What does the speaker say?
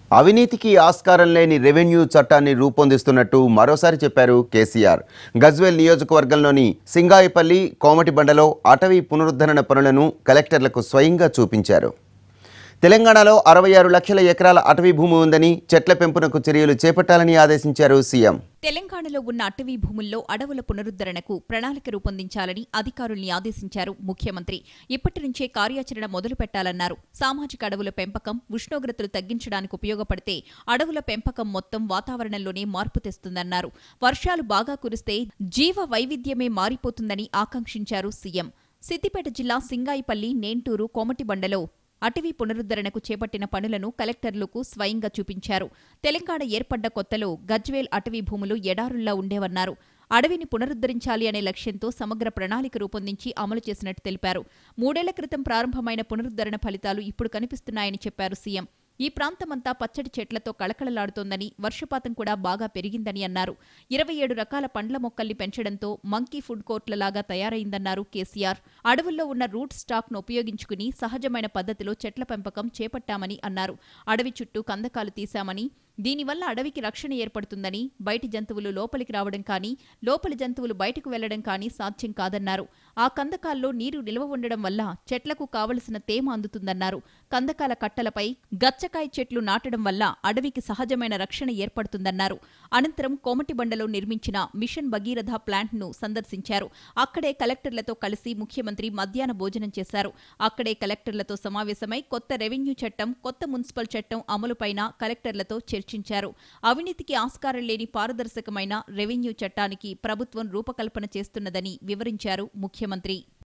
అవినీతికి ఆస్కారం లేని రెవెన్యూ చట్టాన్ని రూపొందిస్తున్నట్టు మరోసారి చెప్పారు కేసీఆర్ గజ్వేల్ నియోజకవర్గంలోని సింగాయిపల్లి కోమటిబండలో అటవీ పునరుద్ధరణ పనులను కలెక్టర్లకు స్వయంగా చూపించారు తెలంగాణలో అరవై ఆరు లక్షల ఎకరాల అటవీ భూమి ఉందని చెట్ల పెంపునకు చర్యలు చేపట్టాలని ఆదేశించారు సీఎం తెలంగాణలో ఉన్న అటవీ భూముల్లో అడవుల పునరుద్ధరణకు ప్రణాళిక రూపొందించాలని అధికారుల్ని ఆదేశించారు ముఖ్యమంత్రి ఇప్పటి నుంచే కార్యాచరణ మొదలు పెట్టాలన్నారు సామాజిక అడవుల పెంపకం ఉష్ణోగ్రతలు తగ్గించడానికి ఉపయోగపడితే అడవుల పెంపకం మొత్తం వాతావరణంలోనే మార్పు తెస్తుందన్నారు వర్షాలు బాగా కురిస్తే జీవ వైవిధ్యమే మారిపోతుందని ఆకాంక్షించారు సీఎం సిద్దిపేట జిల్లా సింగాయిపల్లి నేంటూరు కోమటిబండలో అటవీ పునరుద్ధరణకు చేపట్టిన పనులను కలెక్టర్లకు స్వయంగా చూపించారు తెలంగాణ ఏర్పడ్డ కొత్తలో గజ్వేల్ అటవీ భూములు ఎడారుల్లా ఉండేవన్నారు అడవిని పునరుద్ధరించాలి అనే లక్ష్యంతో సమగ్ర ప్రణాళిక రూపొందించి అమలు చేసినట్టు తెలిపారు మూడేళ్ల క్రితం ప్రారంభమైన పునరుద్ధరణ ఫలితాలు ఇప్పుడు కనిపిస్తున్నాయని చెప్పారు సీఎం ఈ ప్రాంతమంతా పచ్చడి చెట్లతో కళకళలాడుతోందని వర్షపాతం కూడా బాగా పెరిగిందని అన్నారు ఇరవై ఏడు రకాల పండ్ల మొక్కల్ని పెంచడంతో మంకీ ఫుడ్ కోర్ట్లలాగా తయారైందన్నారు కేసీఆర్ అడవుల్లో ఉన్న రూట్ స్టాక్ను ఉపయోగించుకుని సహజమైన పద్ధతిలో చెట్ల పెంపకం చేపట్టామని అన్నారు అడవి చుట్టూ కందకాలు తీశామని దీనివల్ల అడవికి రక్షణ ఏర్పడుతుందని బయటి జంతువులు లోపలికి రావడం కానీ లోపలి జంతువులు బయటకు వెళ్లడం కానీ సాధ్యం కాదన్నారు ఆ కందకాల్లో నీరు నిల్వ ఉండడం వల్ల చెట్లకు కావలసిన తేమ అందుతుందన్నారు కందకాల కట్టలపై గచ్చకాయ చెట్లు నాటడం వల్ల అడవికి సహజమైన రక్షణ ఏర్పడుతుందన్నారు అనంతరం కోమటిబండలో నిర్మించిన మిషన్ భగీరథ ప్లాంట్ను సందర్శించారు అక్కడే కలెక్టర్లతో కలిసి ముఖ్యమంత్రి మధ్యాహ్న భోజనం చేశారు అక్కడే కలెక్టర్లతో సమావేశమై కొత్త రెవెన్యూ చట్టం కొత్త మున్సిపల్ చట్టం అమలుపైన కలెక్టర్లతో చర్చించారు అవినీతికి ఆస్కారం లేని పారదర్శకమైన రెవెన్యూ చట్టానికి ప్రభుత్వం రూపకల్పన చేస్తున్నదని వివరించారు ముఖ్యమంత్రి